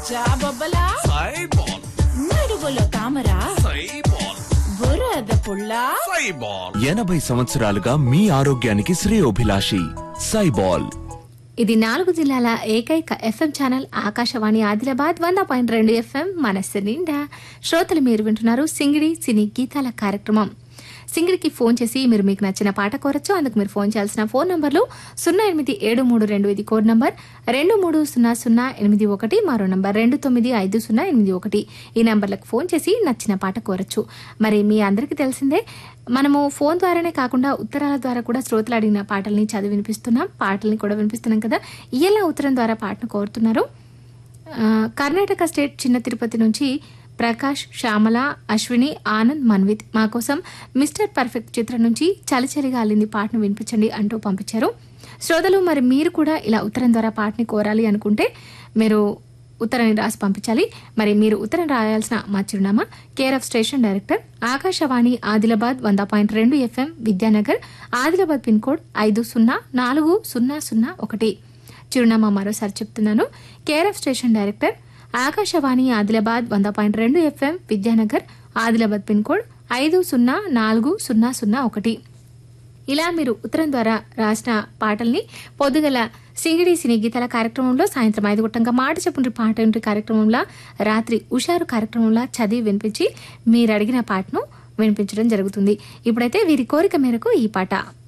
జాబొబ్బలా సైబాల్ నడువులో తామరా సైబాల్ బురద పుల్లా సైబాల్ ఎనభై సంవత్సరాలుగా మీ ఆరోగ్యానికి శ్రేయోభిలాషి సైబాల్ ఇది నాలుగు జిల్లాల ఏకైక ఎఫ్ఎం ఛానల్ ఆకాశవాణి ఆదిలాబాద్ వంద పాయింట్ రెండు ఎఫ్ఎం మనస్సు నిండా శ్రోతలు మీరు వింటున్నారు సింగిడి సినీ గీతాల కార్యక్రమం సింగిడికి ఫోన్ చేసి మీరు మీకు నచ్చిన పాట కోరచ్చు అందుకు మీరు ఫోన్ చేయాల్సిన ఫోన్ నంబర్లు సున్నా ఎనిమిది ఏడు మూడు రెండు ఇది కోడ్ నంబర్ రెండు మూడు సున్నా సున్నా ఎనిమిది ఒకటి మరో నంబర్ రెండు తొమ్మిది ఐదు సున్నా ఎనిమిది ఒకటి ఈ నంబర్లకు ఫోన్ చేసి నచ్చిన పాట కోరచ్చు మరి మీ అందరికీ తెలిసిందే మనము ఫోన్ ద్వారానే కాకుండా ఉత్తరాల ద్వారా కూడా శ్రోతలు అడిగిన పాటల్ని చదివి వినిపిస్తున్నాం పాటల్ని కూడా వినిపిస్తున్నాం కదా ఇలా ఉత్తరం ద్వారా పాటను కోరుతున్నారు ఆ, కర్ణాటక స్టేట్ చిన్న తిరుపతి నుంచి ప్రకాష్ శ్యామల అశ్విని ఆనంద్ మన్విత్ మా కోసం మిస్టర్ పర్ఫెక్ట్ చిత్రం నుంచి చలిచలిగా అల్లింది పాటను వినిపించండి అంటూ పంపించారు శ్రోతలు మరి మీరు కూడా ఇలా ఉత్తరం ద్వారా పాటని కోరాలి అనుకుంటే మీరు ఉత్తరాన్ని రాసి పంపించాలి మరి మీరు ఉత్తరం రాయాల్సిన మా చిరునామా care of station director Akashvani Adilabad వంద పాయింట్ రెండు FM Vidyanagar Adilabad pin code ఐదు సున్నా నాలుగు సున్నా సున్నా ఒకటి చిరునామా మరోసారి చెప్తున్నాను care of station director Akashvani Adilabad వంద పాయింట్ రెండు FM Vidyanagar Adilabad pin code ఐదు సున్నా నాలుగు సున్నా సున్నా ఒకటి ఇలా మీరు ఉత్తరం ద్వారా రాసిన పాటల్ని పొద్దుగల సింగిడి సినీ గీతాల కార్యక్రమంలో సాయంత్రం ఐదు గుట్టంగా మాట చెప్పుండ్రి పాట ఇంటి కార్యక్రమంలో రాత్రి ఉషారు కార్యక్రమంలో చదివి వినిపించి మీరు అడిగిన పాటను వినిపించడం జరుగుతుంది ఇప్పుడైతే వీరి కోరిక మేరకు ఈ పాట